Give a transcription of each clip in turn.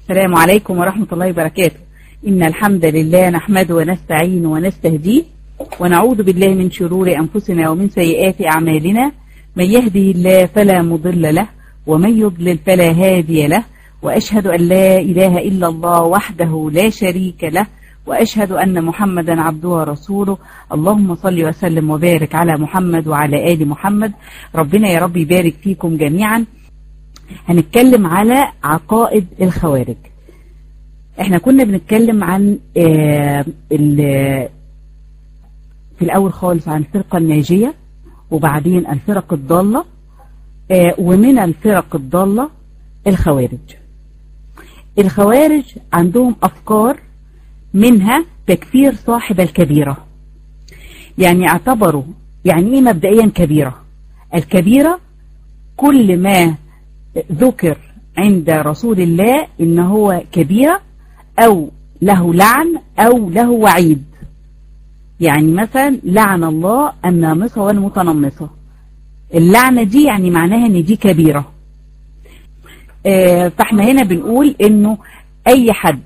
السلام عليكم ورحمة الله وبركاته إن الحمد لله نحمده ونستعين ونستهديه ونعوذ بالله من شرور أنفسنا ومن سيئات أعمالنا من يهده الله فلا مضل له ومن يضلل فلا هادي له وأشهد أن لا إله إلا الله وحده لا شريك له وأشهد أن محمدا عبده ورسوله اللهم صل وسلم وبارك على محمد وعلى آل محمد ربنا يا رب يبارك فيكم جميعا هنتكلم على عقائد الخوارج احنا كنا بنتكلم عن آه في الأول خالص عن الفرقة الناجية وبعدين الفرق الضالة آه ومن الفرق الضالة الخوارج الخوارج عندهم أفكار منها تكفير صاحب الكبيرة يعني اعتبروا يعني ايه مبدئيا كبيرة الكبيرة كل ما ذكر عند رسول الله ان هو كبيرة او له لعن او له وعيد يعني مثلا لعن الله النامصة والمتنمصة اللعنة دي يعني معناها ان دي كبيرة اه فاحنا هنا بنقول انه اي حد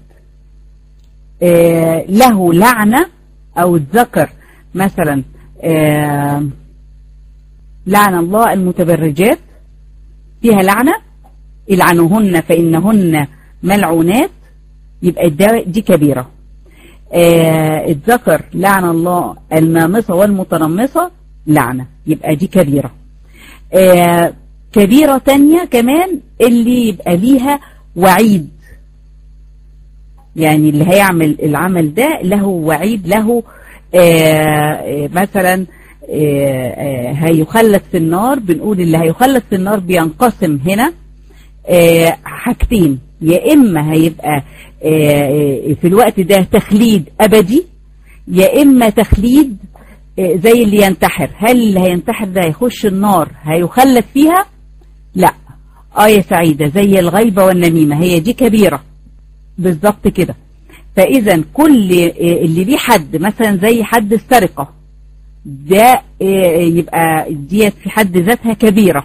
اه له لعنة او اتذكر مثلا اه لعن الله المتبرجات فيها لعنة العنوهن فإنهن ملعونات يبقى دي كبيرة اتذكر لعن الله النامصة والمتنمصة لعنة يبقى دي كبيرة كبيرة تانية كمان اللي يبقى ليها وعيد يعني اللي هيعمل العمل ده له وعيد له مثلا هيخلد في النار بنقول اللي هيخلد في النار بينقسم هنا حاجتين يا إما هيبقى في الوقت ده تخليد أبدي يا إما تخليد زي اللي ينتحر هل اللي هينتحر ده هيخش النار هيخلد فيها لا آية سعيدة زي الغيبة والنميمة هي دي كبيرة بالظبط كده فإذا كل اللي ليه حد مثلا زي حد السرقة ده يبقى ديت في حد ذاتها كبيرة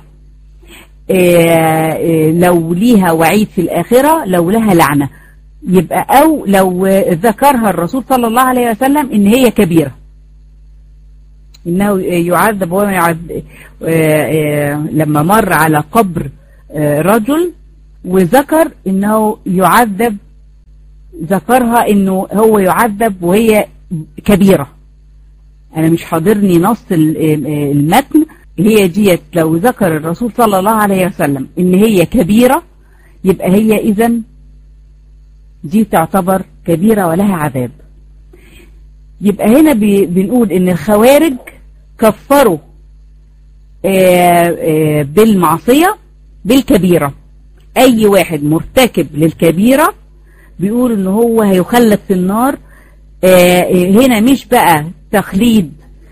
لو ليها وعيد في الآخرة لو لها لعنة يبقى أو لو ذكرها الرسول صلى الله عليه وسلم إن هي كبيرة إنه يعذب وما يعذب لما مر على قبر رجل وذكر إنه يعذب ذكرها إنه هو يعذب وهي كبيرة أنا مش حاضرني نص المتن هي ديت لو ذكر الرسول صلى الله عليه وسلم إن هي كبيرة يبقى هي إذن دي تعتبر كبيرة ولها عذاب يبقى هنا بنقول إن الخوارج كفروا بالمعصية بالكبيرة أي واحد مرتكب للكبيرة بيقول إن هو هيخلد في النار هنا مش بقى تخليد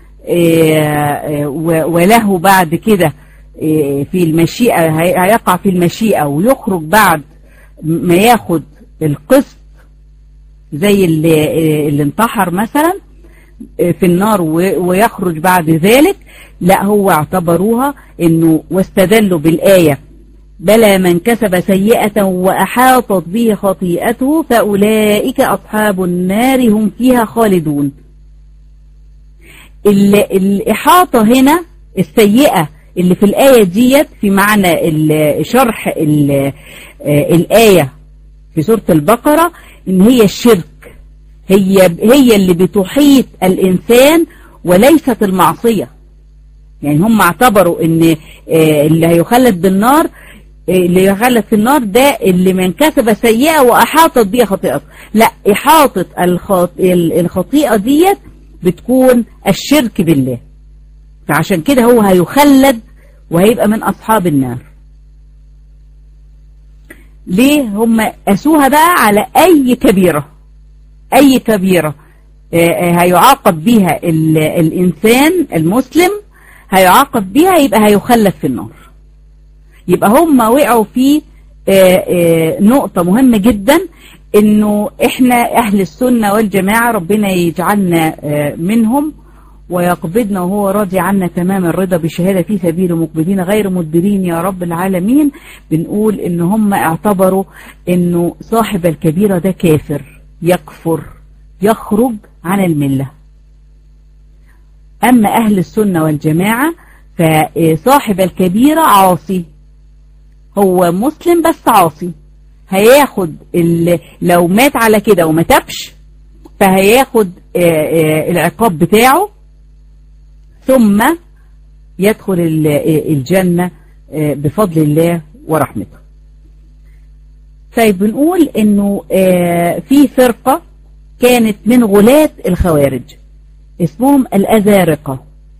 وله بعد كده في المشيئة هيقع في المشيئة ويخرج بعد ما ياخد القسط زي اللي, اللي انتحر مثلا في النار ويخرج بعد ذلك لا هو اعتبروها انه واستدلوا بالآية بلى من كسب سيئة وأحاطت به خطيئته فأولئك أصحاب النار هم فيها خالدون الإحاطة هنا السيئة اللي في الآية ديت في معنى شرح الآية في سورة البقرة إن هي الشرك هي هي اللي بتحيط الإنسان وليست المعصية يعني هم اعتبروا إن اللي هيخلد بالنار اللي يخلد في النار ده اللي من كسب سيئة وأحاطت بها خطيئته لا إحاطة الخطيئة ديت بتكون الشرك بالله فعشان كده هو هيخلد وهيبقى من أصحاب النار ليه هم قاسوها بقى على أي كبيرة أي كبيرة هيعاقب بها الإنسان المسلم هيعاقب بها يبقى هيخلد في النار يبقى هم وقعوا في نقطة مهمة جدا انه احنا اهل السنة والجماعة ربنا يجعلنا منهم ويقبضنا وهو راضي عنا تمام الرضا بشهادة في سبيل مقبلين غير مدبرين يا رب العالمين بنقول ان هم اعتبروا انه صاحب الكبيرة ده كافر يكفر يخرج عن الملة اما اهل السنة والجماعة فصاحب الكبيرة عاصي هو مسلم بس عاصي هياخد لو مات على كده وما تبش فهياخد العقاب بتاعه ثم يدخل الجنة بفضل الله ورحمته طيب بنقول انه في فرقة كانت من غلاة الخوارج اسمهم الأزارقة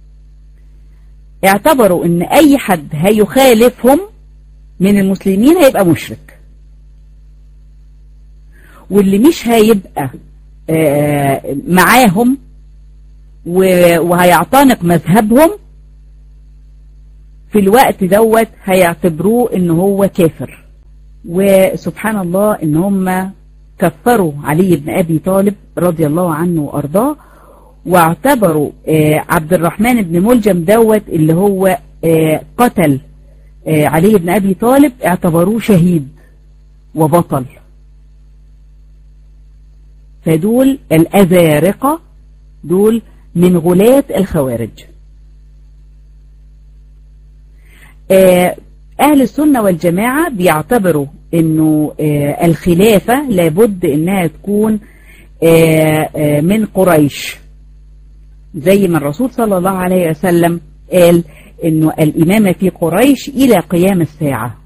اعتبروا ان اي حد هيخالفهم من المسلمين هيبقى مشرك واللي مش هيبقى معاهم وهيعتنق مذهبهم في الوقت دوت هيعتبروه ان هو كافر وسبحان الله ان هم كفروا علي بن ابي طالب رضي الله عنه وارضاه واعتبروا عبد الرحمن بن ملجم دوت اللي هو قتل علي بن ابي طالب اعتبروه شهيد وبطل فدول الازارقه دول من غلاة الخوارج أهل السنة والجماعة بيعتبروا أنه الخلافة لابد أنها تكون من قريش زي ما الرسول صلى الله عليه وسلم قال أنه الإمامة في قريش إلى قيام الساعة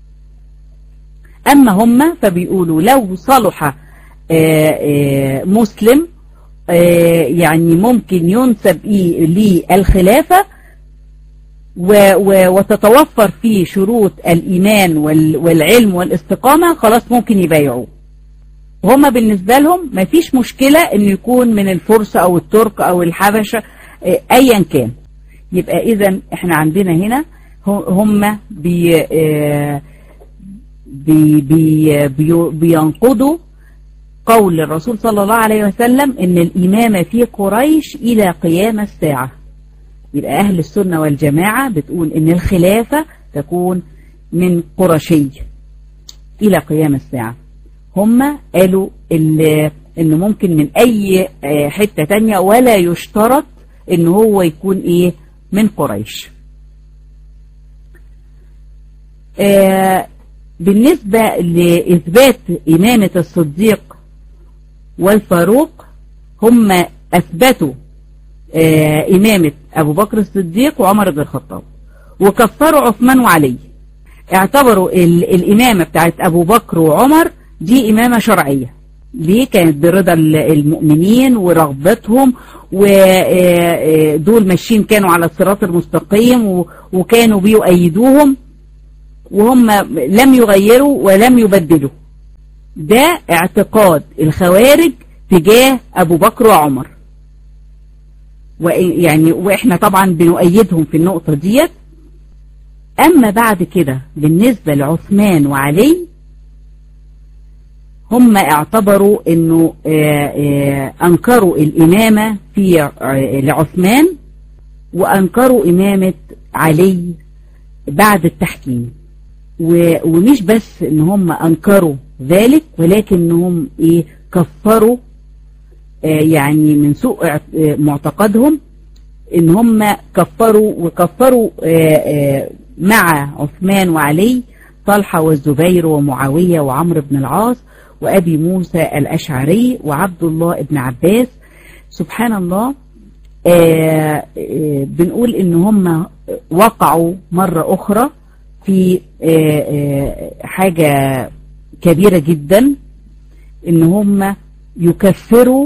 أما هم فبيقولوا لو صلح مسلم يعني ممكن ينسب للخلافة وتتوفر فيه شروط الإيمان والعلم والاستقامة خلاص ممكن يبايعوه هما بالنسبة لهم ما فيش مشكلة ان يكون من الفرس او الترك او الحبشة ايا كان يبقى اذا احنا عندنا هنا هم بي بي بي بي بينقضوا قول الرسول صلى الله عليه وسلم ان الامامة في قريش الى قيام الساعة يبقى اهل السنة والجماعة بتقول ان الخلافة تكون من قرشي الى قيام الساعة هم قالوا ان ممكن من اي حتة تانية ولا يشترط ان هو يكون ايه من قريش آه بالنسبة لإثبات إمامة الصديق والفاروق هم أثبتوا آه إمامة أبو بكر الصديق وعمر بن الخطاب وكفروا عثمان وعلي اعتبروا الإمامة بتاعت أبو بكر وعمر دي إمامة شرعية ليه كانت برضا المؤمنين ورغبتهم ودول ماشيين كانوا على الصراط المستقيم وكانوا بيؤيدوهم وهم لم يغيروا ولم يبدلوا ده اعتقاد الخوارج تجاه أبو بكر وعمر يعني واحنا طبعا بنؤيدهم في النقطة ديت أما بعد كده بالنسبة لعثمان وعلي هم اعتبروا انه آآ آآ انكروا الامامة في لعثمان وانكروا امامة علي بعد التحكيم ومش بس ان هم انكروا ذلك ولكن انهم ايه كفروا يعني من سوء معتقدهم ان هم كفروا وكفروا مع عثمان وعلي طلحة والزبير ومعاوية وعمرو بن العاص وأبي موسى الأشعري وعبد الله بن عباس سبحان الله آآ آآ بنقول إن هم وقعوا مرة أخرى في آآ حاجة كبيرة جدا إن هم يكفروا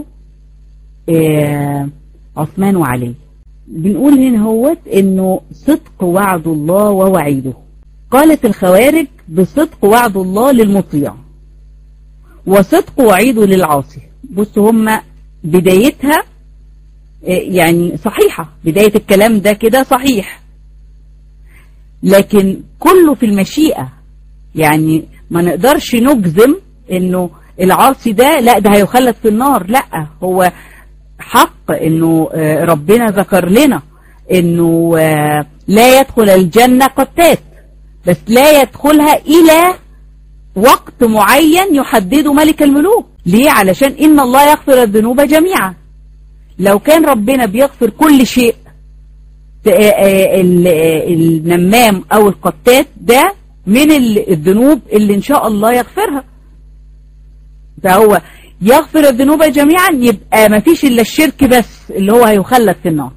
عثمان وعلي بنقول هنا هوت إنه صدق وعد الله ووعيده قالت الخوارج بصدق وعد الله للمطيع وصدق وعيده للعاصي بصوا هم بدايتها يعني صحيحة بداية الكلام ده كده صحيح لكن كله في المشيئة يعني ما نقدرش نجزم انه العاصي ده لا ده هيخلد في النار لا هو حق انه ربنا ذكر لنا انه لا يدخل الجنة قتات بس لا يدخلها الى وقت معين يحدده ملك الملوك ليه علشان ان الله يغفر الذنوب جميعا لو كان ربنا بيغفر كل شيء النمام او القتات ده من الذنوب اللي ان شاء الله يغفرها فهو يغفر الذنوب جميعا يبقى ما فيش الا الشرك بس اللي هو هيخلد في النار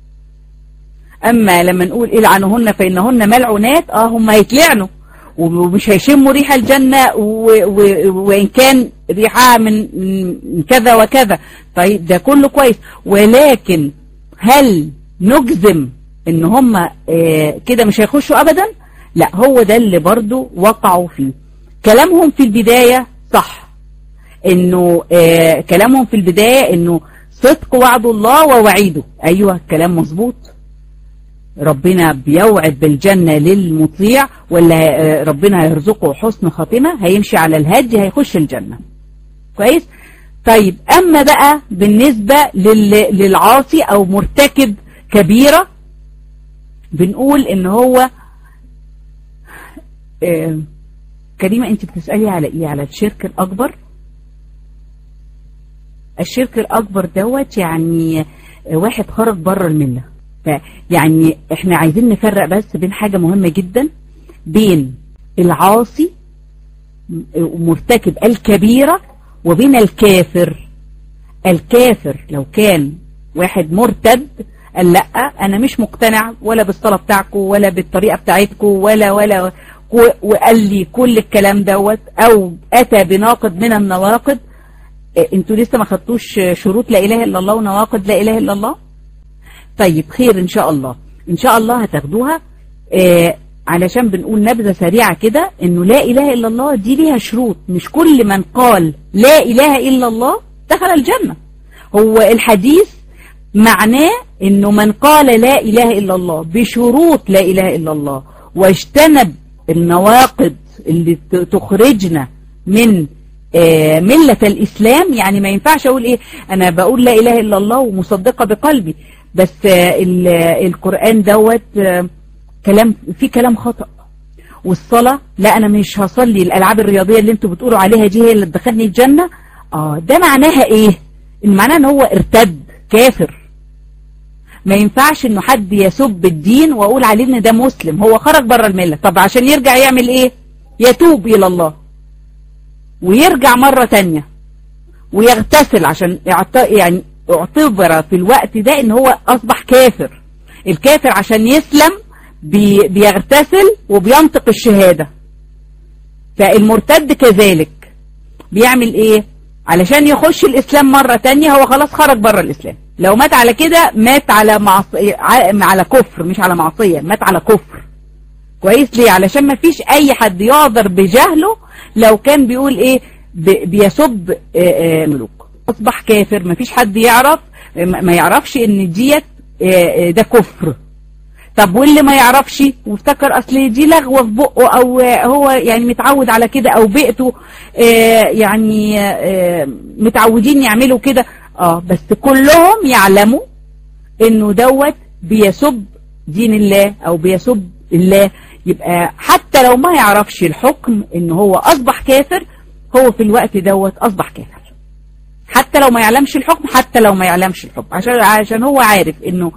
اما لما نقول العنهن فانهن ملعونات اه هم هيتلعنوا ومش هيشموا ريح الجنة وإن كان ريحها من كذا وكذا طيب ده كله كويس ولكن هل نجزم ان هم كده مش هيخشوا ابدا لا هو ده اللي برضو وقعوا فيه كلامهم في البداية صح انه كلامهم في البداية انه صدق وعد الله ووعيده ايوه كلام مظبوط ربنا بيوعد بالجنة للمطيع ولا ربنا هيرزقه حسن خاتمة هيمشي على الهدي هيخش الجنة كويس طيب أما بقى بالنسبة للعاصي أو مرتكب كبيرة بنقول إن هو آه كريمة أنت بتسألي على إيه على الشرك الأكبر الشرك الأكبر دوت يعني واحد خرج بره المله يعني احنا عايزين نفرق بس بين حاجة مهمة جدا بين العاصي مرتكب الكبيرة وبين الكافر الكافر لو كان واحد مرتد قال لا انا مش مقتنع ولا بالصلاة بتاعكم ولا بالطريقة بتاعتكم ولا ولا وقال لي كل الكلام دوت او اتى بناقض من النواقض انتوا لسه ما خدتوش شروط لا اله الا الله ونواقض لا اله الا الله طيب خير ان شاء الله ان شاء الله هتاخدوها آه علشان بنقول نبذة سريعة كده انه لا اله الا الله دي ليها شروط مش كل من قال لا اله الا الله دخل الجنة هو الحديث معناه انه من قال لا اله الا الله بشروط لا اله الا الله واجتنب النواقض اللي تخرجنا من آه ملة الاسلام يعني ما ينفعش اقول ايه انا بقول لا اله الا الله ومصدقة بقلبي بس القرآن دوت كلام في كلام خطأ والصلاة لا أنا مش هصلي الألعاب الرياضية اللي انتوا بتقولوا عليها دي هي اللي تدخلني الجنة آه ده معناها إيه إن معناها إن هو ارتد كافر ما ينفعش إنه حد يسب الدين وأقول عليه إن ده مسلم هو خرج بره الملة طب عشان يرجع يعمل إيه يتوب إلى الله ويرجع مرة تانية ويغتسل عشان يعني اعتبر في الوقت ده ان هو اصبح كافر الكافر عشان يسلم بي بيغتسل وبينطق الشهادة فالمرتد كذلك بيعمل ايه علشان يخش الاسلام مرة تانية هو خلاص خرج بره الاسلام لو مات على كده مات على معصية على كفر مش على معصية مات على كفر كويس ليه علشان ما فيش اي حد يعذر بجهله لو كان بيقول ايه بيسب ملوك اصبح كافر ما فيش حد يعرف ما يعرفش ان ديت ده كفر طب واللي ما يعرفش وافتكر اصل دي لغوه في بقه او هو يعني متعود على كده او بيئته يعني متعودين يعملوا كده اه بس كلهم يعلموا انه دوت بيسب دين الله او بيسب الله يبقى حتى لو ما يعرفش الحكم ان هو اصبح كافر هو في الوقت دوت اصبح كافر حتى لو ما يعلمش الحكم حتى لو ما يعلمش الحكم عشان عشان هو عارف انه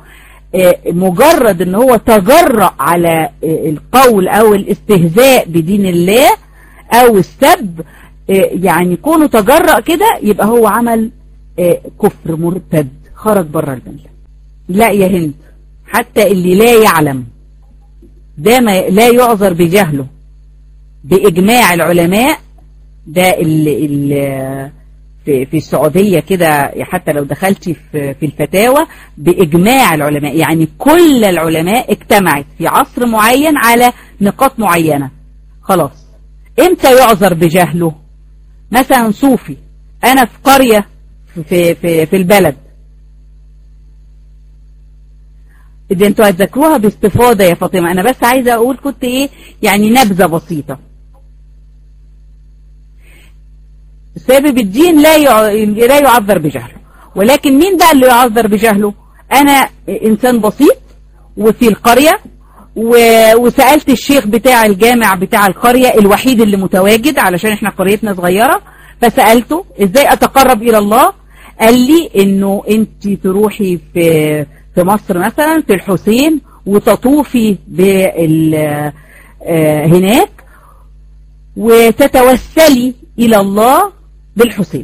مجرد ان هو تجرأ على القول او الاستهزاء بدين الله او السب يعني كونه تجرأ كده يبقى هو عمل كفر مرتد خرج بره المله لا يا هند حتى اللي لا يعلم ده ما لا يعذر بجهله بإجماع العلماء ده اللي في في السعودية كده حتى لو دخلتي في في الفتاوى بإجماع العلماء يعني كل العلماء اجتمعت في عصر معين على نقاط معينة خلاص امتى يعذر بجهله مثلا صوفي انا في قرية في في في البلد دي انتوا هتذاكروها باستفاضة يا فاطمة انا بس عايزة اقول كنت ايه يعني نبذة بسيطة سبب الدين لا لا يعذر بجهله ولكن مين بقى اللي يعذر بجهله انا انسان بسيط وفي القرية وسألت الشيخ بتاع الجامع بتاع القرية الوحيد اللي متواجد علشان احنا قريتنا صغيرة فسألته ازاي اتقرب الى الله قال لي انه انت تروحي في في مصر مثلا في الحسين وتطوفي بال هناك وتتوسلي الى الله بالحسين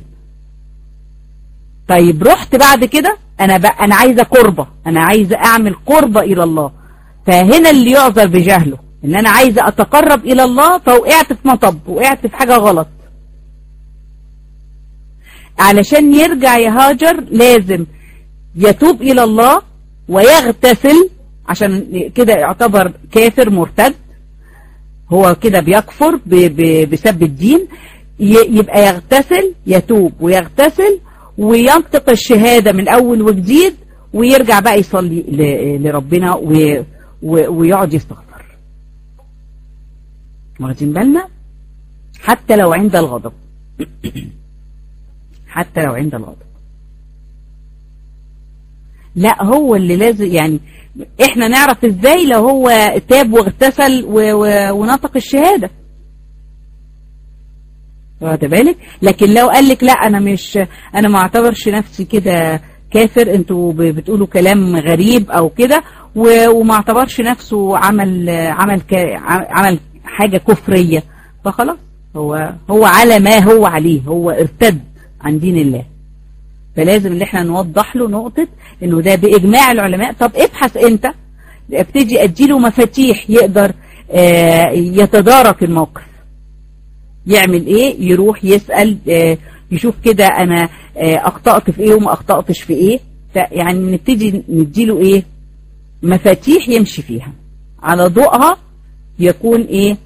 طيب رحت بعد كده انا بقى انا عايزه قربه انا عايزه اعمل قربه الى الله فهنا اللي يعذر بجهله ان انا عايزه اتقرب الى الله فوقعت في مطب وقعت في حاجه غلط علشان يرجع يهاجر لازم يتوب الى الله ويغتسل عشان كده يعتبر كافر مرتد هو كده بيكفر بسب الدين يبقى يغتسل يتوب ويغتسل وينطق الشهادة من أول وجديد ويرجع بقى يصلي لربنا ويقعد يستغفر واخدين بالنا حتى لو عند الغضب حتى لو عند الغضب لا هو اللي لازم يعني احنا نعرف ازاي لو هو تاب واغتسل ونطق الشهادة واخد بالك لكن لو قال لك لا انا مش انا ما اعتبرش نفسي كده كافر انتوا بتقولوا كلام غريب او كده وما اعتبرش نفسه عمل عمل عمل حاجة كفرية فخلاص هو هو على ما هو عليه هو ارتد عن دين الله فلازم ان احنا نوضح له نقطة انه ده باجماع العلماء طب ابحث انت ابتدي اديله مفاتيح يقدر اه يتدارك الموقف يعمل ايه يروح يسأل اه يشوف كده انا اه اخطأت في ايه وما اخطأتش في ايه يعني نبتدي نديله ايه مفاتيح يمشي فيها على ضوءها يكون ايه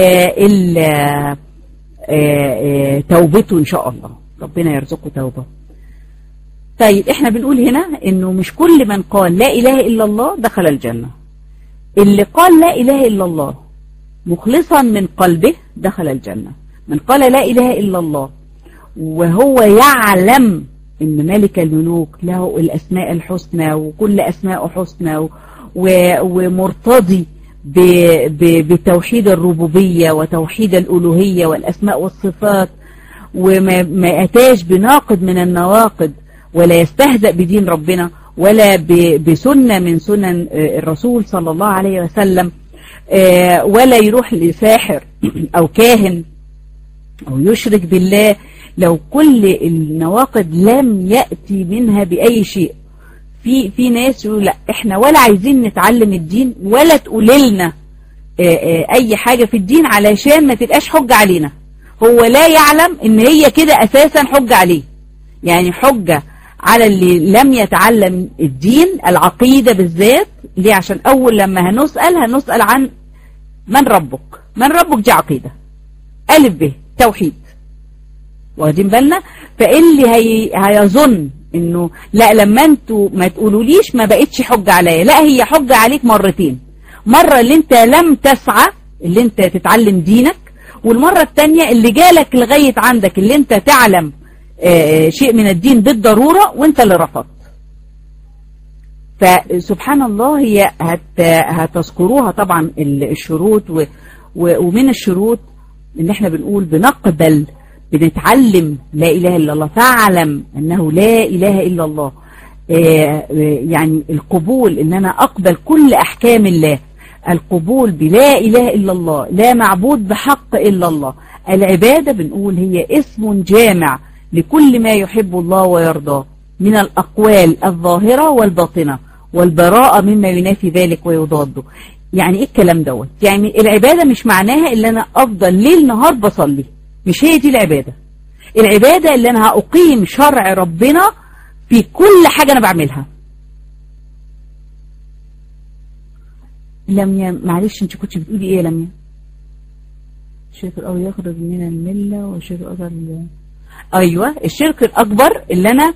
توبته ان شاء الله ربنا يرزقه توبه طيب احنا بنقول هنا انه مش كل من قال لا اله الا الله دخل الجنة اللي قال لا اله الا الله مخلصا من قلبه دخل الجنة من قال لا اله الا الله وهو يعلم ان ملك الملوك له الاسماء الحسنى وكل اسماء حسنى ومرتضي بتوحيد الربوبية وتوحيد الالوهية والاسماء والصفات وما اتاش بناقض من النواقض ولا يستهزأ بدين ربنا ولا بسنة من سنن الرسول صلى الله عليه وسلم ولا يروح لساحر أو كاهن أو يشرك بالله لو كل النواقض لم يأتي منها بأي شيء في في ناس يقول لا احنا ولا عايزين نتعلم الدين ولا تقول لنا اي حاجة في الدين علشان ما تبقاش حجة علينا هو لا يعلم ان هي كده اساسا حجة عليه يعني حجة على اللي لم يتعلم الدين العقيدة بالذات ليه عشان أول لما هنسأل هنسأل عن من ربك من ربك دي عقيدة ألف به توحيد واخدين بالنا فاللي هي هيظن انه لا لما انتوا ما تقولوليش ما بقتش حجة عليا لا هي حجة عليك مرتين مرة اللي انت لم تسعى اللي انت تتعلم دينك والمرة التانية اللي جالك لغاية عندك اللي انت تعلم شيء من الدين بالضرورة وانت اللي رفضت فسبحان الله هي هت هتذكروها طبعا الشروط ومن الشروط ان احنا بنقول بنقبل بنتعلم لا اله الا الله فاعلم انه لا اله الا الله يعني القبول ان انا اقبل كل احكام الله القبول بلا اله الا الله لا معبود بحق الا الله العبادة بنقول هي اسم جامع لكل ما يحب الله ويرضاه من الأقوال الظاهرة والباطنة والبراءة مما ينافي ذلك ويضاده يعني ايه الكلام دوت يعني العبادة مش معناها اللي انا افضل ليل نهار بصلي مش هي دي العبادة العبادة اللي انا هأقيم شرع ربنا في كل حاجة انا بعملها لميا معلش انت كنت بتقولي ايه يا لميا الشرك الأول يخرج من الملة والشرك الأكبر أيوة الشرك الأكبر اللي أنا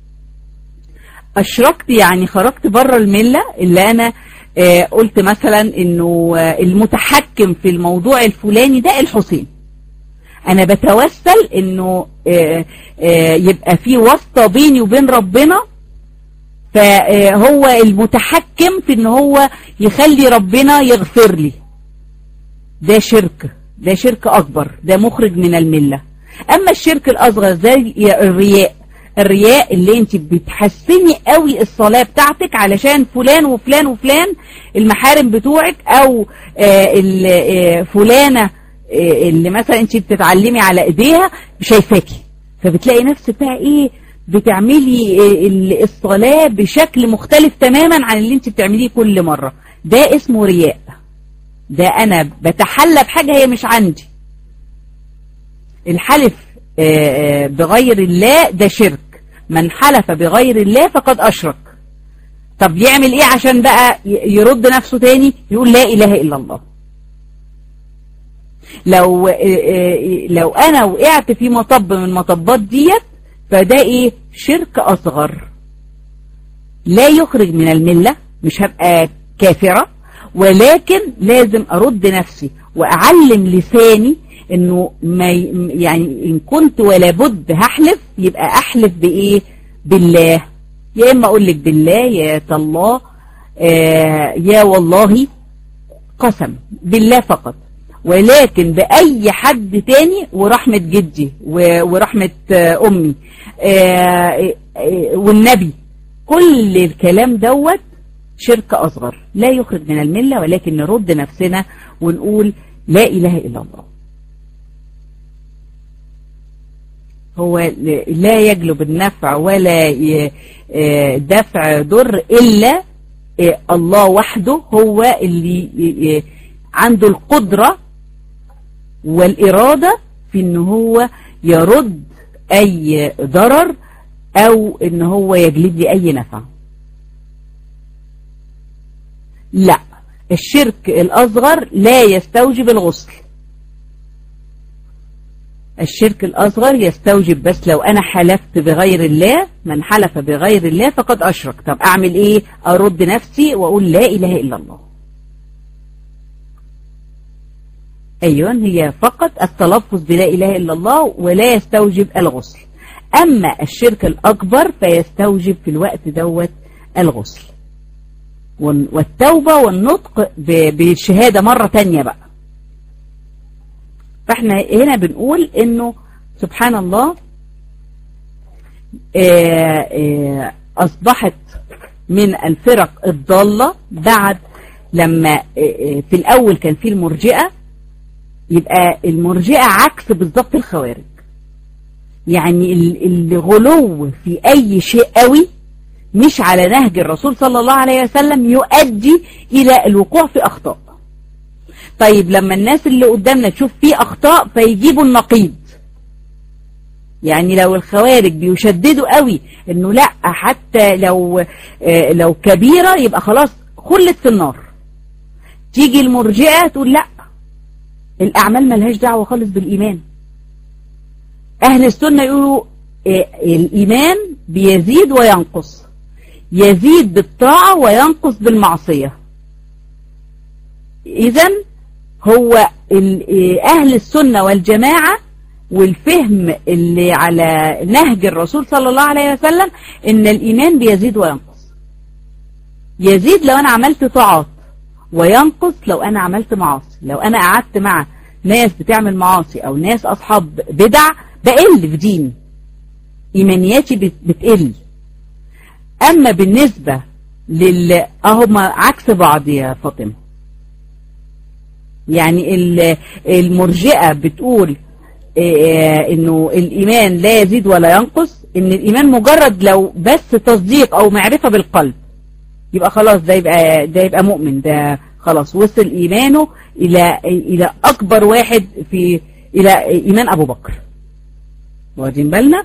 أشركت يعني خرجت بره الملة اللي أنا آه قلت مثلا إنه آه المتحكم في الموضوع الفلاني ده الحسين انا بتوسل انه آه، آه، يبقى في واسطة بيني وبين ربنا فهو المتحكم في ان هو يخلي ربنا يغفر لي ده شرك ده شرك اكبر ده مخرج من الملة اما الشرك الاصغر زي الرياء الرياء اللي انت بتحسني قوي الصلاة بتاعتك علشان فلان وفلان وفلان المحارم بتوعك او آه، ال- آه، فلانة آه، اللي مثلا انت بتتعلمي على ايديها شايفاكي فبتلاقي نفسك بقى ايه بتعملي آه، ال- الصلاة بشكل مختلف تماما عن اللي انت بتعمليه كل مرة ده اسمه رياء ده انا بتحلى بحاجة هي مش عندي الحلف آه، آه، بغير الله ده شرك من حلف بغير الله فقد أشرك طب يعمل ايه عشان بقى ي- يرد نفسه تاني يقول لا إله إلا الله لو آه، آه، لو أنا وقعت في مطب من المطبات ديت فده ايه شرك أصغر لا يخرج من الملة مش هبقى كافرة ولكن لازم أرد نفسي وأعلم لساني انه ما ي- يعني ان كنت ولا بد هحلف يبقى احلف بايه بالله يا اما اقول لك بالله يا تالله آه يا والله قسم بالله فقط ولكن بأي حد تاني ورحمة جدي و- ورحمة آه، أمي آه، آه، والنبي كل الكلام دوت شرك أصغر لا يخرج من الملة ولكن نرد نفسنا ونقول لا إله إلا الله هو لا يجلب النفع ولا ي- آه، دفع ضر إلا آه، الله وحده هو اللي آه، عنده القدرة والإرادة في ان هو يرد أي ضرر أو ان هو يجلب لي أي نفع لا الشرك الأصغر لا يستوجب الغسل الشرك الأصغر يستوجب بس لو أنا حلفت بغير الله من حلف بغير الله فقد أشرك طب أعمل إيه أرد نفسي وأقول لا إله إلا الله أيوة هي فقط التلفظ بلا إله إلا الله ولا يستوجب الغسل أما الشرك الأكبر فيستوجب في الوقت دوت الغسل وال- والتوبة والنطق ب- بالشهادة مرة تانية بقى فاحنا هنا بنقول انه سبحان الله آه، آه، اصبحت من الفرق الضالة بعد لما آه، آه، في الاول كان في المرجئة يبقى المرجئة عكس بالضبط الخوارج يعني ال- الغلو في اي شيء قوي مش على نهج الرسول صلى الله عليه وسلم يؤدي الى الوقوع في اخطاء طيب لما الناس اللي قدامنا تشوف فيه اخطاء فيجيبوا النقيض يعني لو الخوارج بيشددوا قوي انه لا حتى لو آه، لو كبيرة يبقى خلاص خلت في النار تيجي المرجئة تقول لا الاعمال ملهاش دعوة خالص بالايمان اهل السنة يقولوا آه، الايمان بيزيد وينقص يزيد بالطاعة وينقص بالمعصية اذا هو ال- اهل السنة والجماعة والفهم اللي على نهج الرسول صلى الله عليه وسلم ان الايمان بيزيد وينقص يزيد لو انا عملت طاعات وينقص لو انا عملت معاصي لو انا قعدت مع ناس بتعمل معاصي او ناس اصحاب بدع بقل في ديني ايمانياتي بت- بتقل اما بالنسبة لل اهم عكس بعض يا فاطمة يعني ال- المرجئة بتقول آه، انه الايمان لا يزيد ولا ينقص ان الايمان مجرد لو بس تصديق او معرفة بالقلب يبقى خلاص ده يبقى ده يبقى مؤمن ده خلاص وصل ايمانه الى الى اكبر واحد في الى ايمان ابو بكر واخدين بالنا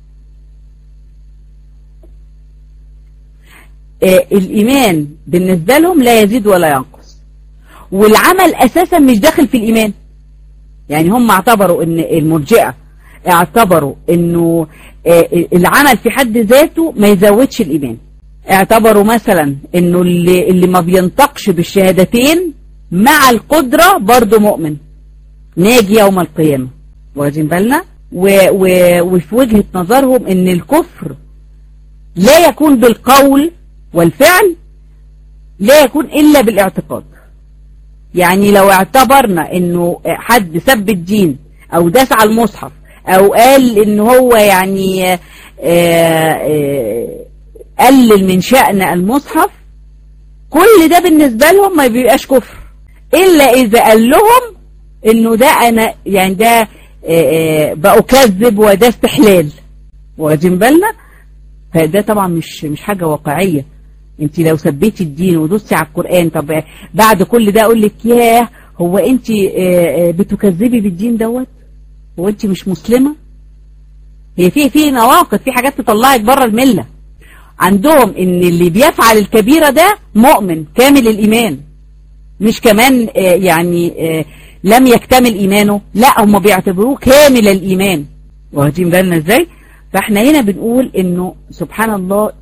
آه، الايمان بالنسبة لهم لا يزيد ولا ينقص والعمل اساسا مش داخل في الايمان يعني هم اعتبروا ان المرجئة اعتبروا انه آه، العمل في حد ذاته ما يزودش الايمان اعتبروا مثلا انه اللي, اللي ما بينطقش بالشهادتين مع القدرة برضه مؤمن ناجي يوم القيامة واخدين بالنا و و وفي وجهة نظرهم ان الكفر لا يكون بالقول والفعل لا يكون الا بالاعتقاد يعني لو اعتبرنا انه حد سب الدين او داس على المصحف او قال ان هو يعني آآ آآ قلل من شأن المصحف كل ده بالنسبة لهم ما بيبقاش كفر الا اذا قال لهم انه ده انا يعني ده بأكذب وده استحلال واخدين بالنا فده طبعا مش مش حاجة واقعية انت لو سبيتي الدين ودوستي على القرآن طب بعد كل ده اقول لك ياه هو انت بتكذبي بالدين دوت هو انت مش مسلمة هي في في نواقض في حاجات تطلعك بره الملة عندهم ان اللي بيفعل الكبيرة ده مؤمن كامل الايمان مش كمان يعني لم يكتمل ايمانه لا هم بيعتبروه كامل الايمان واخدين بالنا ازاي فاحنا هنا بنقول انه سبحان الله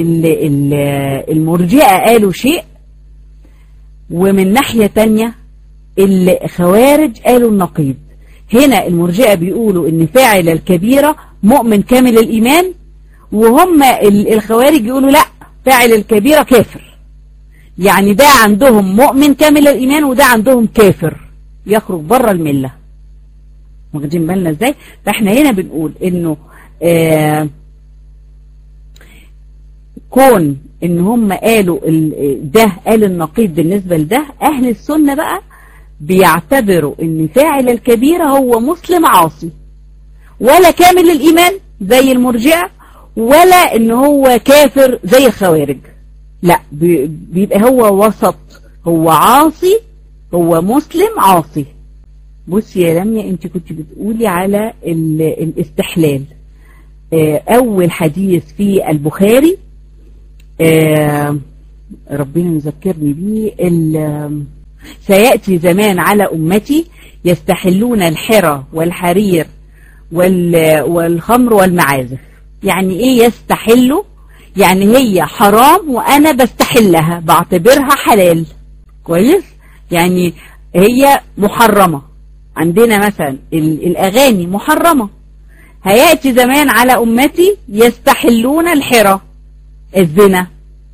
المرجئة قالوا شيء ومن ناحية تانية الخوارج قالوا النقيض هنا المرجئة بيقولوا ان فاعل الكبيرة مؤمن كامل الايمان وهم الخوارج يقولوا لا فاعل الكبيرة كافر يعني ده عندهم مؤمن كامل الايمان وده عندهم كافر يخرج بره الملة واخدين بالنا ازاي فاحنا هنا بنقول انه آه كون ان هم قالوا ده قال النقيض بالنسبة لده اهل السنة بقى بيعتبروا ان فاعل الكبيرة هو مسلم عاصي ولا كامل الايمان زي المرجئة ولا ان هو كافر زي الخوارج لا بيبقى هو وسط هو عاصي هو مسلم عاصي بصي يا لميا انت كنت بتقولي على الاستحلال اول حديث في البخاري ربنا يذكرني بيه سيأتي زمان على أمتي يستحلون الحرى والحرير والخمر والمعازف يعني ايه يستحلوا يعني هي حرام وانا بستحلها بعتبرها حلال كويس يعني هي محرمة عندنا مثلا الاغاني محرمة هيأتي زمان على امتي يستحلون الحرى الزنا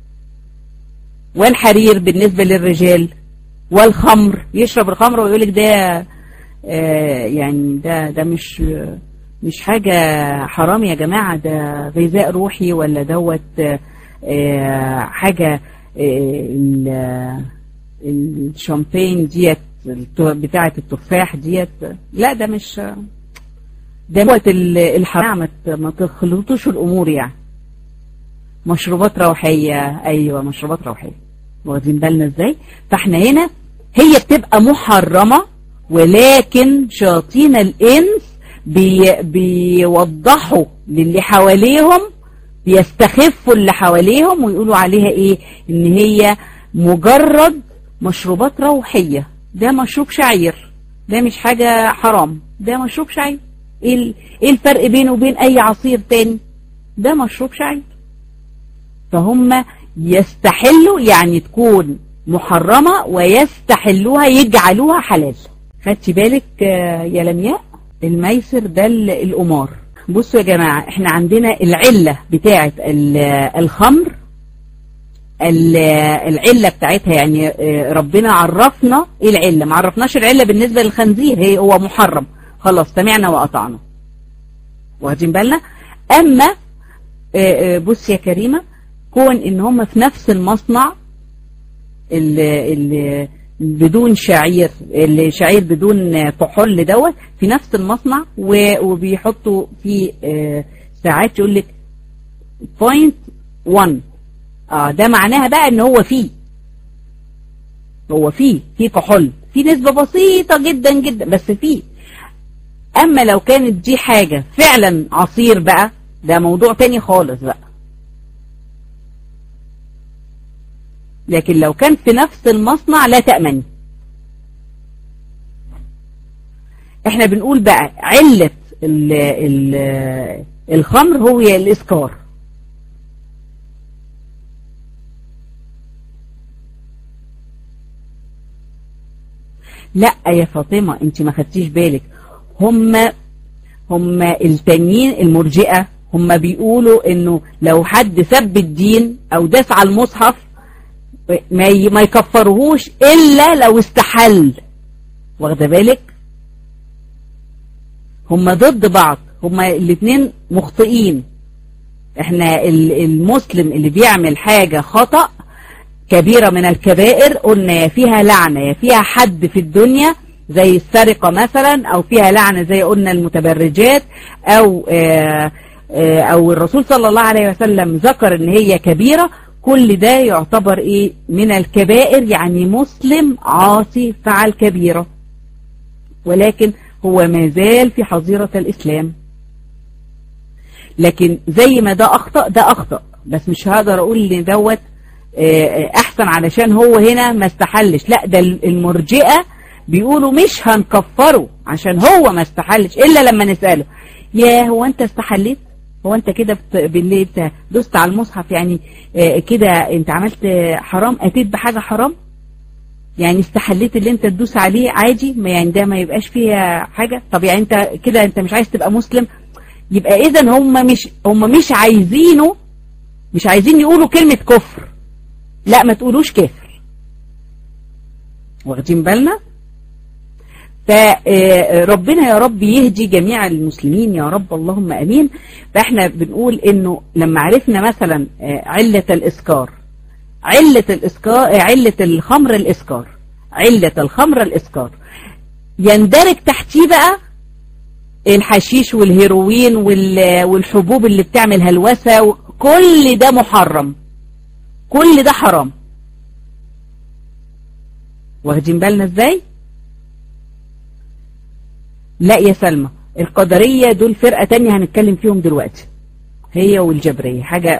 والحرير بالنسبة للرجال والخمر يشرب الخمر ويقولك ده آه يعني ده ده مش مش حاجة حرام يا جماعة ده غذاء روحي ولا دوت آه حاجة آه الشامبين ديت بتاعة التفاح ديت لا ده مش ده دوت الحرام ما تخلطوش الأمور يعني مشروبات روحية أيوة مشروبات روحية واخدين بالنا ازاي فاحنا هنا هي بتبقى محرمة ولكن شياطين الإنس بي بيوضحوا للي حواليهم بيستخفوا اللي حواليهم ويقولوا عليها ايه ان هي مجرد مشروبات روحية ده مشروب شعير ده مش حاجة حرام ده مشروب شعير ايه الفرق بينه وبين اي عصير تاني ده مشروب شعير فهم يستحلوا يعني تكون محرمة ويستحلوها يجعلوها حلال خدتي بالك يا لمياء الميسر ده القمار بصوا يا جماعة احنا عندنا العلة بتاعة الخمر العلة بتاعتها يعني ربنا عرفنا ايه العلة ما عرفناش العلة بالنسبة للخنزير هي هو محرم خلاص سمعنا وقطعنا واخدين بالنا اما بص يا كريمة كون ان هم في نفس المصنع ال ال بدون شعير الشعير بدون كحول دوت في نفس المصنع وبيحطوا في ساعات يقول لك بوينت 1 اه ده معناها بقى ان هو فيه هو فيه فيه كحول في نسبة بسيطة جدا جدا بس فيه اما لو كانت دي حاجة فعلا عصير بقى ده موضوع تاني خالص بقى لكن لو كان في نفس المصنع لا تأمن احنا بنقول بقى علة ال ال الخمر هو الإسكار لا يا فاطمة انت ما خدتيش بالك هم هم التانيين المرجئة هم بيقولوا انه لو حد سب الدين او داس على المصحف ما ي- ما يكفرهوش الا لو استحل واخده بالك هم ضد بعض هم الاثنين مخطئين احنا ال- المسلم اللي بيعمل حاجة خطأ كبيرة من الكبائر قلنا يا فيها لعنة يا فيها حد في الدنيا زي السرقة مثلا او فيها لعنة زي قلنا المتبرجات او آه آه او الرسول صلى الله عليه وسلم ذكر ان هي كبيرة كل ده يعتبر ايه من الكبائر يعني مسلم عاصي فعل كبيرة ولكن هو ما زال في حظيرة الإسلام لكن زي ما ده أخطأ ده أخطأ بس مش هقدر أقول إن دوت آه، آه، أحسن علشان هو هنا ما استحلش لا ده المرجئة بيقولوا مش هنكفره عشان هو ما استحلش إلا لما نسأله يا هو أنت استحليت هو أنت كده بت- بالليل بت- دوست على المصحف يعني آه، كده أنت عملت آه، حرام أتيت بحاجة حرام يعني استحليت اللي انت تدوس عليه عادي ما يعني ده ما يبقاش فيها حاجة طب يعني انت كده انت مش عايز تبقى مسلم يبقى اذا هم مش هم مش عايزينه مش عايزين يقولوا كلمة كفر لا ما تقولوش كافر واخدين بالنا فربنا يا رب يهدي جميع المسلمين يا رب اللهم امين فاحنا بنقول انه لما عرفنا مثلا آه، علة الاسكار علة الإسكار علة الخمر الإسكار علة الخمر الإسكار يندرج تحتيه بقى الحشيش والهيروين وال- والحبوب اللي بتعمل هلوسة كل ده محرم كل ده حرام واخدين بالنا ازاي لا يا سلمى القدرية دول فرقة تانية هنتكلم فيهم دلوقتي هي والجبرية حاجة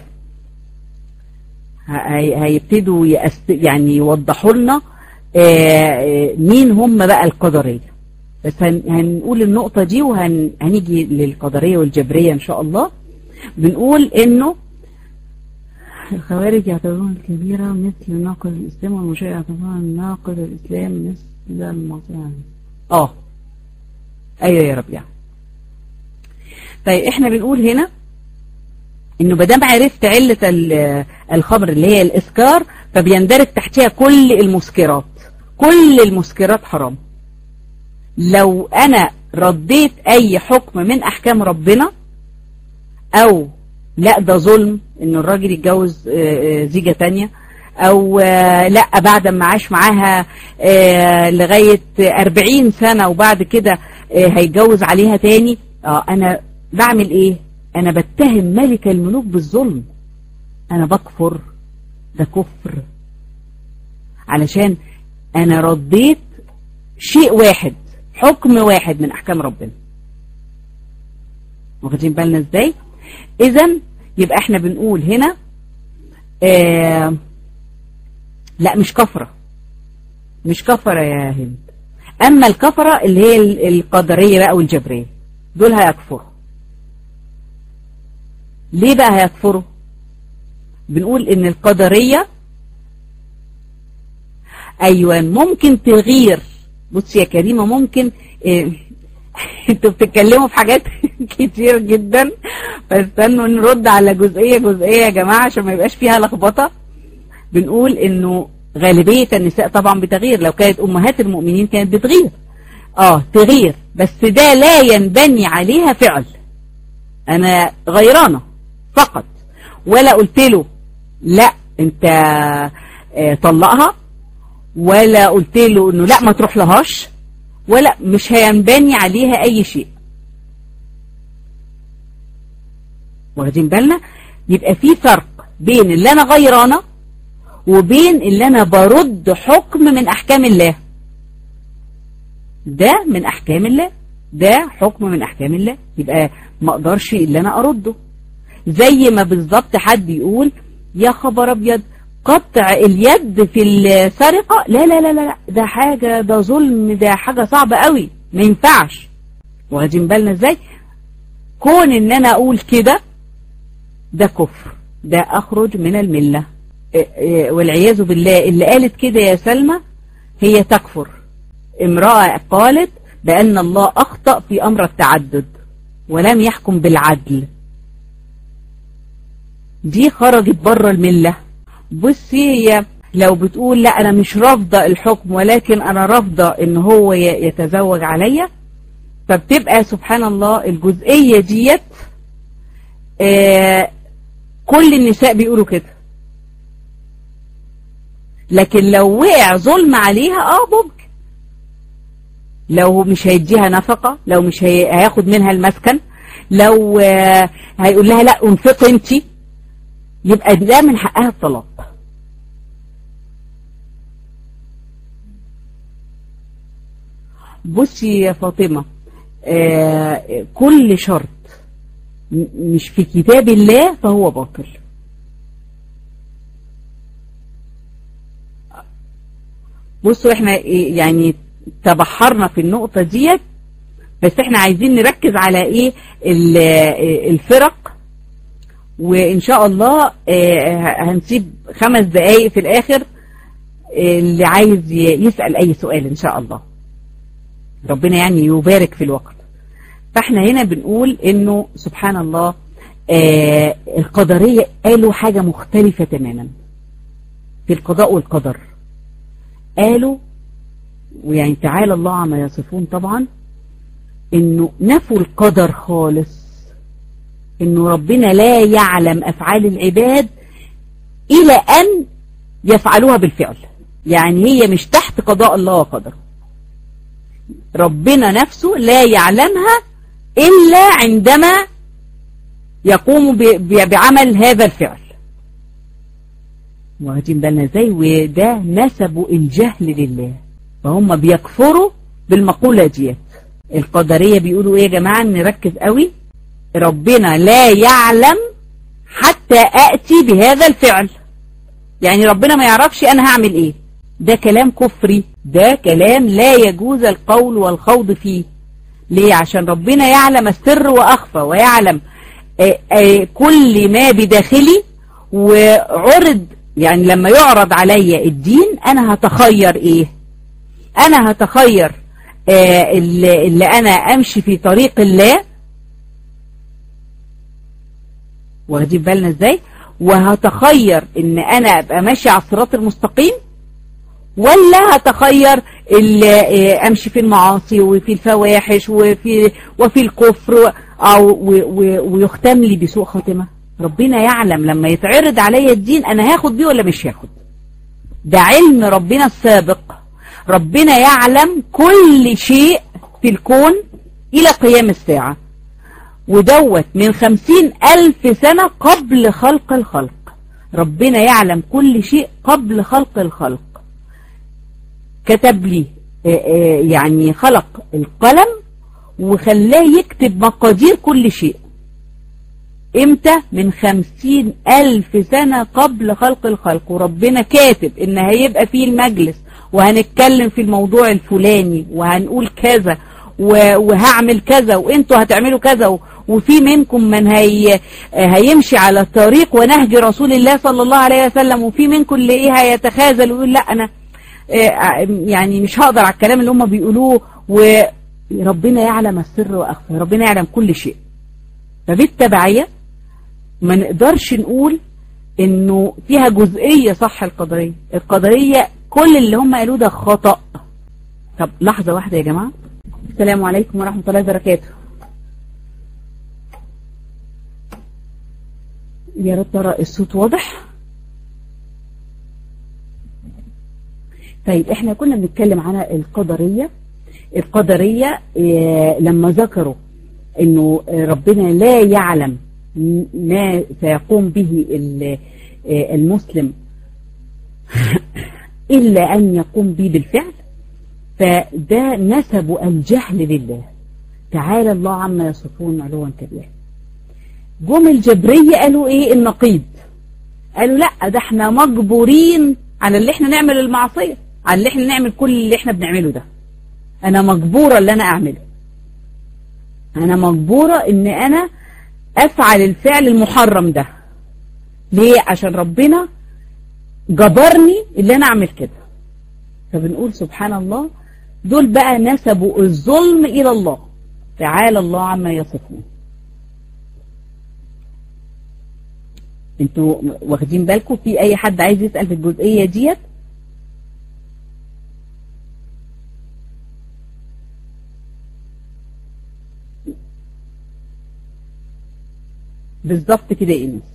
هي- هيبتدوا يأس يعني يوضحوا لنا آه، آه، مين هم بقى القدرية بس هن- هنقول النقطة دي وهنيجي للقدرية والجبرية إن شاء الله بنقول إنه الخوارج يعتبرون الكبيرة مثل ناقض الإسلام والمشاة يعتبرون ناقض الإسلام مثل المعصية آه أيوة يا رب يعني طيب إحنا بنقول هنا انه بدام عرفت علة ال- الخمر اللي هي الاسكار فبيندرج تحتها كل المسكرات كل المسكرات حرام لو انا رديت اي حكم من احكام ربنا او لا ده ظلم ان الراجل يتجوز آه، آه، زيجة تانية او آه، لا بعد ما عاش معاها آه، لغاية أربعين سنة وبعد كده آه، هيتجوز عليها تاني اه انا بعمل ايه انا بتهم ملك الملوك بالظلم انا بكفر ده كفر علشان انا رديت شيء واحد حكم واحد من احكام ربنا واخدين بالنا ازاي اذا يبقى احنا بنقول هنا آه لا مش كفرة مش كفرة يا هند اما الكفرة اللي هي ال- القدرية بقى والجبرية دول هيكفروا ليه بقى هيكفروا بنقول ان القدرية ايوه ممكن تغير بصي يا كريمة ممكن إيه انتوا بتتكلموا في حاجات كتير جدا فاستنوا نرد على جزئية جزئية يا جماعة عشان ما يبقاش فيها لخبطة بنقول انه غالبية النساء طبعا بتغير لو كانت امهات المؤمنين كانت بتغير اه تغير بس ده لا ينبني عليها فعل انا غيرانة فقط ولا قلت له لا انت آه، طلقها ولا قلت له انه لا ما تروح لهاش ولا مش هينبني عليها اي شيء واخدين بالنا يبقى في فرق بين اللي انا غيرانه وبين اللي انا برد حكم من احكام الله ده من احكام الله ده حكم من احكام الله يبقى ما اقدرش اللي انا ارده زي ما بالظبط حد يقول يا خبر ابيض قطع اليد في السرقة لا لا لا لا ده حاجة ده ظلم ده حاجة صعبة قوي ما ينفعش واخدين بالنا ازاي كون ان انا اقول كده ده كفر ده اخرج من الملة إيه إيه والعياذ بالله اللي قالت كده يا سلمى هي تكفر امرأة قالت بأن الله أخطأ في أمر التعدد ولم يحكم بالعدل دي خرجت بره الملة بصي هي لو بتقول لا انا مش رافضة الحكم ولكن انا رافضة ان هو يتزوج عليا فبتبقى سبحان الله الجزئية ديت آه كل النساء بيقولوا كده لكن لو وقع ظلم عليها اه ممكن لو مش هيديها نفقة لو مش هي... هياخد منها المسكن لو آه هيقول لها لا انفقي انت يبقى ده من حقها الطلاق بصي يا فاطمة آه كل شرط مش في كتاب الله فهو باطل بصوا احنا يعني تبحرنا في النقطة ديت بس احنا عايزين نركز على ايه الفرق وان شاء الله هنسيب خمس دقايق في الاخر اللي عايز يسأل اي سؤال ان شاء الله ربنا يعني يبارك في الوقت فاحنا هنا بنقول انه سبحان الله آه القدرية قالوا حاجة مختلفة تماما في القضاء والقدر قالوا ويعني تعالى الله عما يصفون طبعا انه نفوا القدر خالص انه ربنا لا يعلم افعال العباد الى ان يفعلوها بالفعل يعني هي مش تحت قضاء الله وقدره ربنا نفسه لا يعلمها إلا عندما يقوم بعمل هذا الفعل واخدين بالنا ازاي وده نسبوا الجهل لله فهم بيكفروا بالمقولة ديت القدرية بيقولوا ايه يا جماعة نركز قوي ربنا لا يعلم حتى أأتي بهذا الفعل يعني ربنا ما يعرفش أنا هعمل ايه ده كلام كفري ده كلام لا يجوز القول والخوض فيه ليه عشان ربنا يعلم السر وأخفى ويعلم آآ آآ كل ما بداخلي وعرض يعني لما يعرض عليا الدين أنا هتخير إيه أنا هتخير اللي, اللي أنا أمشي في طريق الله واخدين بالنا إزاي وهتخير إن أنا أبقى ماشي على الصراط المستقيم ولا هتخير امشي في المعاصي وفي الفواحش وفي وفي الكفر او ويختم لي بسوء خاتمه ربنا يعلم لما يتعرض عليا الدين انا هاخد بيه ولا مش هاخد ده علم ربنا السابق ربنا يعلم كل شيء في الكون الى قيام الساعه ودوت من خمسين ألف سنة قبل خلق الخلق ربنا يعلم كل شيء قبل خلق الخلق كتب لي يعني خلق القلم وخلاه يكتب مقادير كل شيء امتى من خمسين ألف سنة قبل خلق الخلق وربنا كاتب ان هيبقى فيه المجلس وهنتكلم في الموضوع الفلاني وهنقول كذا وهعمل كذا وانتوا هتعملوا كذا وفي منكم من هي هيمشي على الطريق ونهج رسول الله صلى الله عليه وسلم وفي منكم اللي ايه هيتخاذل ويقول لا انا يعني مش هقدر على الكلام اللي هم بيقولوه وربنا يعلم السر واخفى ربنا يعلم كل شيء فبالتبعية ما نقدرش نقول انه فيها جزئية صح القدرية القدرية كل اللي هم قالوه ده خطأ طب لحظة واحدة يا جماعة السلام عليكم ورحمة الله وبركاته يا رب ترى الصوت واضح طيب احنا كنا بنتكلم عن القدرية القدرية اه لما ذكروا انه ربنا لا يعلم ما سيقوم به اه المسلم الا ان يقوم به بالفعل فده نسب الجهل لله تعالى الله عما يصفون علوا كبيرا جم الجبرية قالوا ايه النقيض قالوا لا ده احنا مجبورين على اللي احنا نعمل المعصية على اللي احنا نعمل كل اللي احنا بنعمله ده انا مجبورة اللي انا اعمله انا مجبورة ان انا افعل الفعل المحرم ده ليه عشان ربنا جبرني اللي انا اعمل كده فبنقول سبحان الله دول بقى نسبوا الظلم الى الله تعالى الله عما يصفون انتوا واخدين بالكم في اي حد عايز يسأل في الجزئية ديت بالظبط كده يا إنس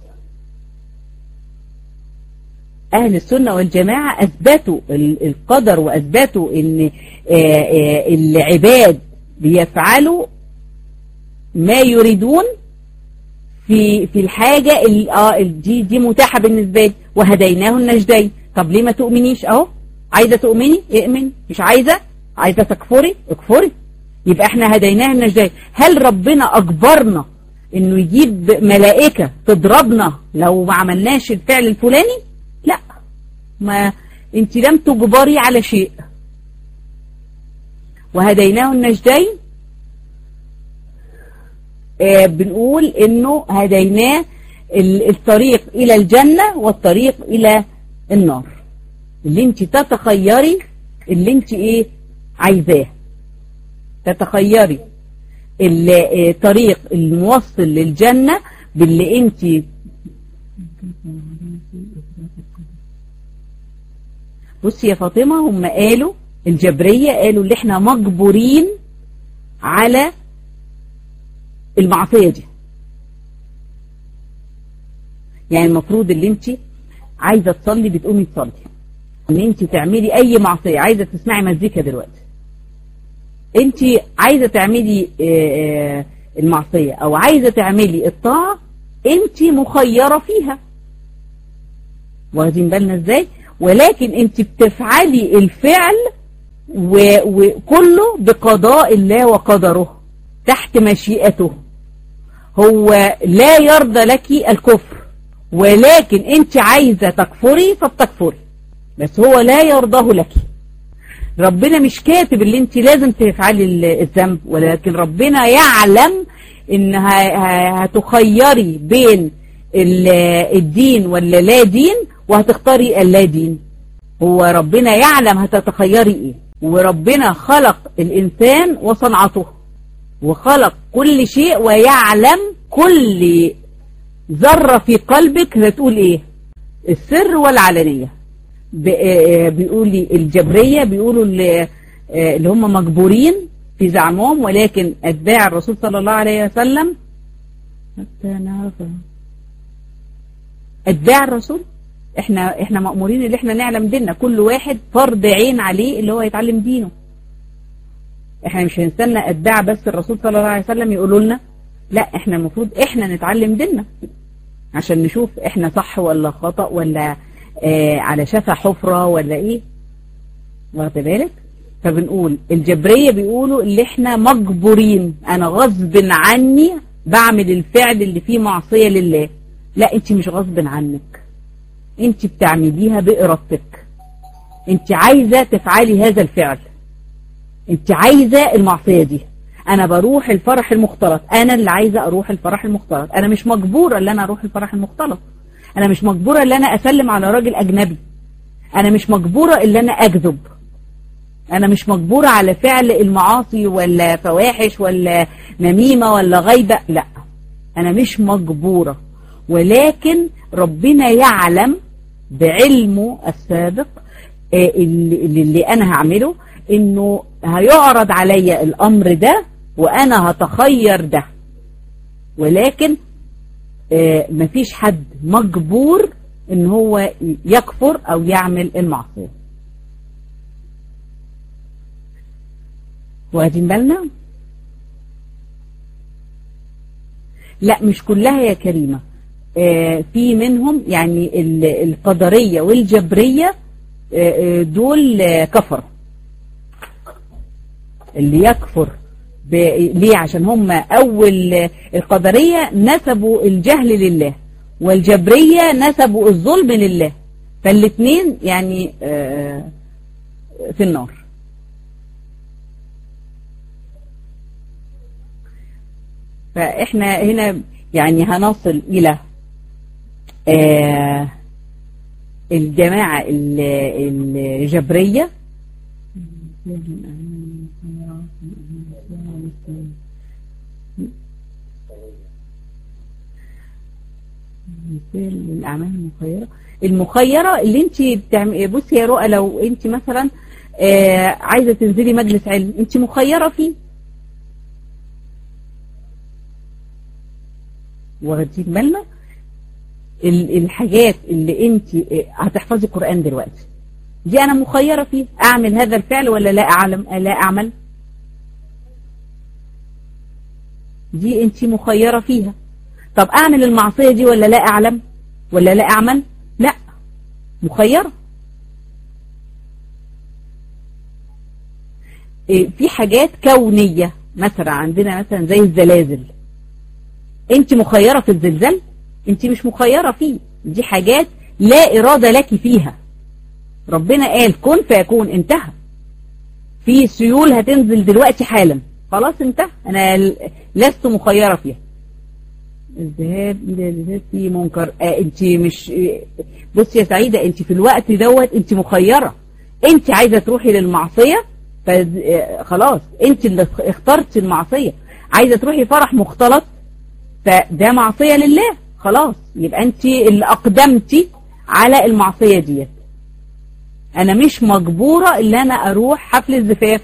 أهل السنة والجماعة أثبتوا القدر وأثبتوا أن العباد بيفعلوا ما يريدون في في الحاجة اه دي دي متاحة بالنسبة لي وهديناه النجدين طب ليه ما تؤمنيش اهو عايزة تؤمني اؤمن مش عايزة عايزة تكفري اكفري يبقى احنا هديناه النجدين هل ربنا اجبرنا انه يجيب ملائكة تضربنا لو ما عملناش الفعل الفلاني لا ما انت لم تجبري على شيء وهديناه النجدين آه بنقول انه هديناه الطريق الى الجنة والطريق الى النار اللي انت تتخيري اللي انت ايه عايزاه تتخيري الطريق الموصل للجنة باللي انت بصي يا فاطمة هم قالوا الجبرية قالوا اللي احنا مجبورين على المعصية دي يعني المفروض اللي انت عايزة تصلي بتقومي تصلي ان انت تعملي اي معصية عايزة تسمعي مزيكا دلوقتي انت عايزة تعملي المعصية او عايزة تعملي الطاعة انت مخيرة فيها واخدين بالنا ازاي ولكن انت بتفعلي الفعل وكله بقضاء الله وقدره تحت مشيئته هو لا يرضى لك الكفر ولكن انت عايزة تكفري فبتكفري بس هو لا يرضاه لك ربنا مش كاتب اللي انت لازم تفعلي الذنب ولكن ربنا يعلم ان هتخيري بين الدين ولا لا دين وهتختاري اللا دين هو ربنا يعلم هتتخيري ايه وربنا خلق الانسان وصنعته وخلق كل شيء ويعلم كل ذرة في قلبك هتقول ايه السر والعلانية بيقول لي الجبرية بيقولوا اللي, اللي هم مجبورين في زعمهم ولكن أتباع الرسول صلى الله عليه وسلم أتباع الرسول احنا احنا مأمورين اللي احنا نعلم ديننا كل واحد فرض عين عليه اللي هو يتعلم دينه احنا مش هنستنى اتباع بس الرسول صلى الله عليه وسلم يقولوا لنا لا احنا المفروض احنا نتعلم ديننا عشان نشوف احنا صح ولا خطأ ولا اه على شفا حفرة ولا ايه واخد بالك فبنقول الجبرية بيقولوا اللي احنا مجبورين انا غصب عني بعمل الفعل اللي فيه معصية لله لا انت مش غصب عنك انت بتعمليها بإرادتك انت عايزة تفعلي هذا الفعل انت عايزة المعصية دي انا بروح الفرح المختلط انا اللي عايزة اروح الفرح المختلط انا مش مجبورة ان انا اروح الفرح المختلط انا مش مجبورة ان انا اسلم على راجل اجنبي انا مش مجبورة ان انا اكذب انا مش مجبورة على فعل المعاصي ولا فواحش ولا نميمة ولا غيبة لا انا مش مجبورة ولكن ربنا يعلم بعلمه السابق اللي, اللي انا هعمله انه هيعرض عليا الامر ده وانا هتخير ده ولكن مفيش حد مجبور ان هو يكفر او يعمل المعصية واخدين بالنا لا مش كلها يا كريمة في منهم يعني القدرية والجبرية دول كفر اللي يكفر ليه عشان هم أول القدرية نسبوا الجهل لله والجبرية نسبوا الظلم لله فالاثنين يعني في النار فإحنا هنا يعني هنصل إلى آه الجماعة الجبرية مثال للأعمال المخيرة المخيرة اللي انت بتعمل بصي يا رؤى لو انت مثلا آه عايزة تنزلي مجلس علم انت مخيرة فيه واخدين بالنا الحاجات اللي انت هتحفظي القرآن دلوقتي دي انا مخيرة فيه اعمل هذا الفعل ولا لا اعلم لا اعمل دي انت مخيرة فيها طب اعمل المعصية دي ولا لا اعلم ولا لا اعمل لا مخيرة في حاجات كونية مثلا عندنا مثلا زي الزلازل انت مخيرة في الزلزال انت مش مخيرة فيه دي حاجات لا إرادة لك فيها ربنا قال كن فيكون انتهى في سيول هتنزل دلوقتي حالا خلاص انتهى انا لست مخيرة فيها الذهاب الى الذهاب في منكر آه انت مش بص يا سعيدة انت في الوقت دوت انت مخيرة انت عايزة تروحي للمعصية خلاص انت اللي اخترت المعصية عايزة تروحي فرح مختلط فده معصية لله خلاص يبقى انت اللي اقدمتي على المعصية ديت انا مش مجبورة ان انا اروح حفل الزفاف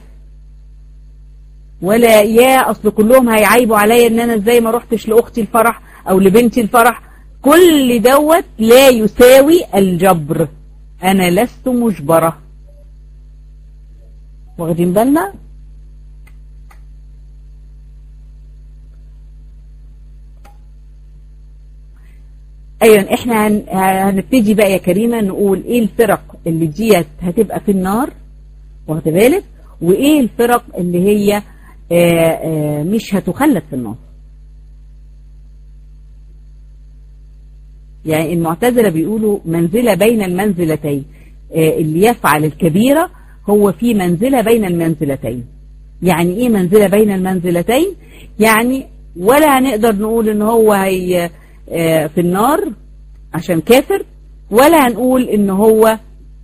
ولا يا اصل كلهم هيعيبوا عليا ان انا ازاي ما روحتش لاختي الفرح او لبنتي الفرح كل دوت لا يساوي الجبر انا لست مجبرة واخدين بالنا ايوه احنا هن... هنبتدي بقى يا كريمة نقول ايه الفرق اللي ديت هتبقى في النار واخد بالك وايه الفرق اللي هي آآ آآ مش هتخلد في النار يعني المعتزلة بيقولوا منزلة بين المنزلتين اللي يفعل الكبيرة هو في منزلة بين المنزلتين يعني ايه منزلة بين المنزلتين يعني ولا هنقدر نقول ان هو هي في النار عشان كافر ولا هنقول ان هو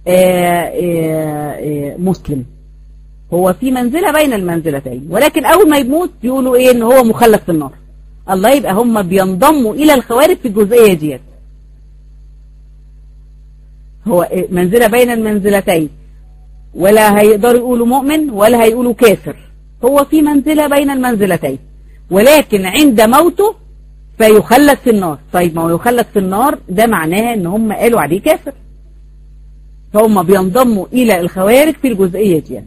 مسلم هو في منزلة بين المنزلتين ولكن اول ما يموت بيقولوا ايه ان هو مخلد في النار الله يبقى هم بينضموا الى الخوارج في الجزئية ديت هو منزلة بين المنزلتين ولا هيقدروا يقولوا مؤمن ولا هيقولوا كافر هو في منزلة بين المنزلتين ولكن عند موته فيخلد في النار طيب ما هو يخلد في النار ده معناه ان هم قالوا عليه كافر فهم بينضموا الى الخوارج في الجزئية دي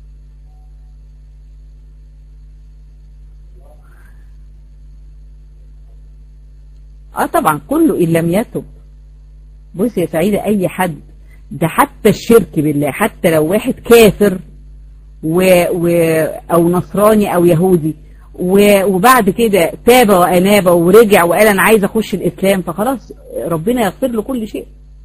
اه طبعا كله ان لم يتب بص يا سعيدة اي حد ده حتى الشرك بالله حتى لو واحد كافر و... و... او نصراني او يهودي وبعد كده تاب وأناب ورجع وقال أنا عايز أخش الإسلام فخلاص ربنا يغفر له كل شيء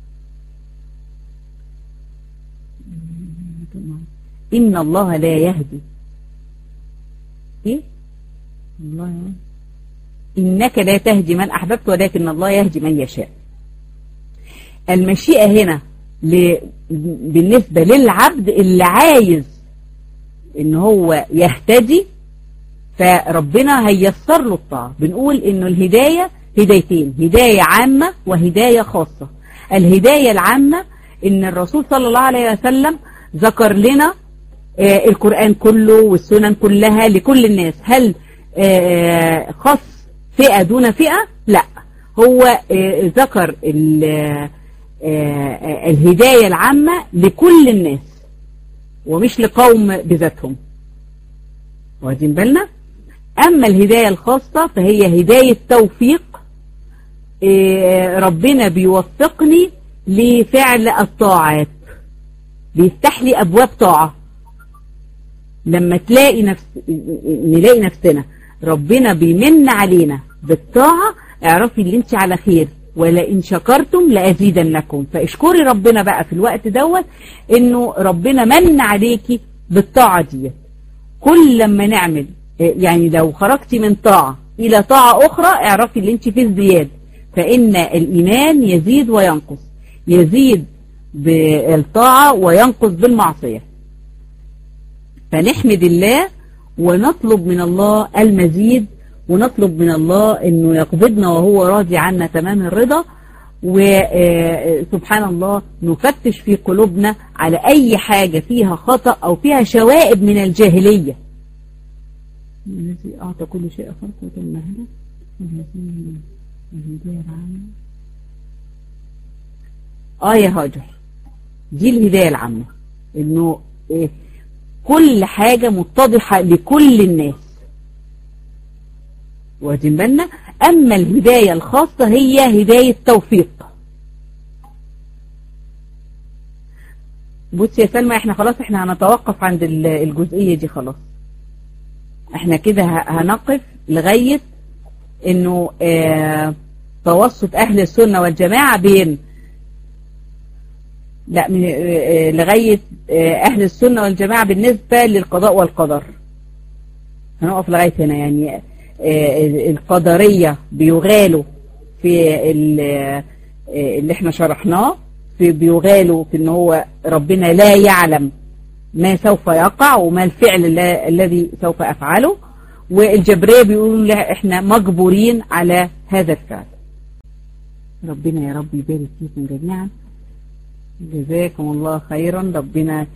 إن الله لا يهدي إيه الله إنك لا تهدي من أحببت ولكن الله يهدي من يشاء المشيئة هنا ل... بالنسبة للعبد اللي عايز إن هو يهتدي فربنا هيسر له الطاعة بنقول انه الهداية هدايتين هداية عامة وهداية خاصة الهداية العامة ان الرسول صلى الله عليه وسلم ذكر لنا آه القرآن كله والسنن كلها لكل الناس هل آه خاص فئة دون فئة لا هو آه ذكر الهداية العامة لكل الناس ومش لقوم بذاتهم واخدين بالنا أما الهداية الخاصة فهي هداية توفيق ربنا بيوفقني لفعل الطاعات بيفتح لي أبواب طاعة لما تلاقي نفس نلاقي نفسنا ربنا بيمن علينا بالطاعة اعرفي اللي انت على خير ولئن شكرتم لأزيدنكم فاشكري ربنا بقى في الوقت دوت انه ربنا من عليكي بالطاعة ديت كل لما نعمل يعني لو خرجتي من طاعة إلى طاعة أخرى اعرفي اللي انت في ازدياد فإن الإيمان يزيد وينقص يزيد بالطاعة وينقص بالمعصية فنحمد الله ونطلب من الله المزيد ونطلب من الله انه يقبضنا وهو راضي عنا تمام الرضا وسبحان الله نفتش في قلوبنا على اي حاجة فيها خطأ او فيها شوائب من الجاهلية الذي اعطى كل شيء خلقه المهلة اه يا هاجر دي الهداية العامة انه إيه كل حاجة متضحة لكل الناس واخدين بالنا اما الهداية الخاصة هي هداية توفيق بص يا سلمى احنا خلاص احنا هنتوقف عند الجزئية دي خلاص احنا كده هنقف لغاية انه اه توسط اهل السنة والجماعة بين لا من اه لغاية اه اهل السنة والجماعة بالنسبة للقضاء والقدر هنقف لغاية هنا يعني القدرية بيغالوا في اللي احنا شرحناه في بيغالوا في ان هو ربنا لا يعلم ما سوف يقع وما الفعل الذي سوف افعله والجبرية بيقولوا لا احنا مجبورين على هذا الفعل ربنا يا رب يبارك فيكم جميعا جزاكم الله خيرا ربنا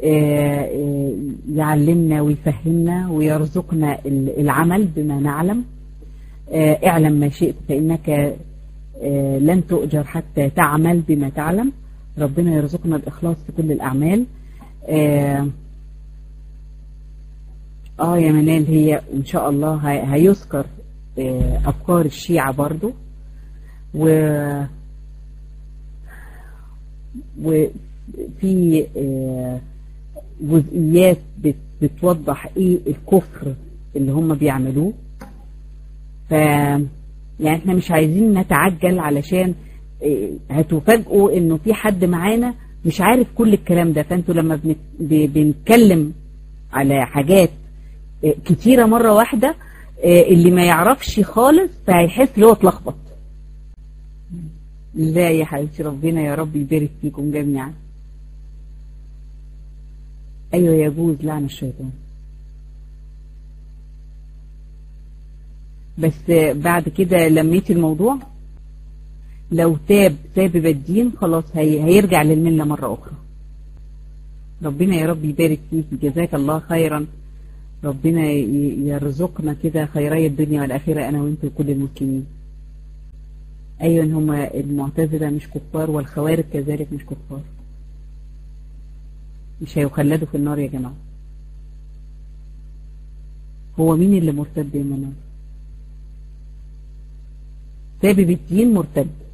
يعلمنا ويفهمنا ويرزقنا العمل بما نعلم اعلم ما شئت فإنك لن تؤجر حتى تعمل بما تعلم ربنا يرزقنا الإخلاص في كل الأعمال اه يا منال هي ان شاء الله هيذكر افكار الشيعة برضو و وفي جزئيات بتوضح ايه الكفر اللي هم بيعملوه ف يعني احنا مش عايزين نتعجل علشان هتفاجئوا انه في حد معانا مش عارف كل الكلام ده فانتوا لما بنتكلم على حاجات كتيرة مرة واحدة اللي ما يعرفش خالص فهيحس اللي هو اتلخبط لا يا حبيبتي ربنا يا رب يبارك فيكم جميعا ايوه يجوز لعن الشيطان بس بعد كده لميت الموضوع لو تاب تاب الدين خلاص هي هيرجع للملة مرة أخرى ربنا يا رب يبارك فيك جزاك الله خيرا ربنا يرزقنا كده خيري الدنيا والآخرة أنا وأنت وكل المسلمين أيوة هم المعتزلة مش كفار والخوارج كذلك مش كفار مش هيخلدوا في النار يا جماعة هو مين اللي مرتد يا منار سابب الدين مرتد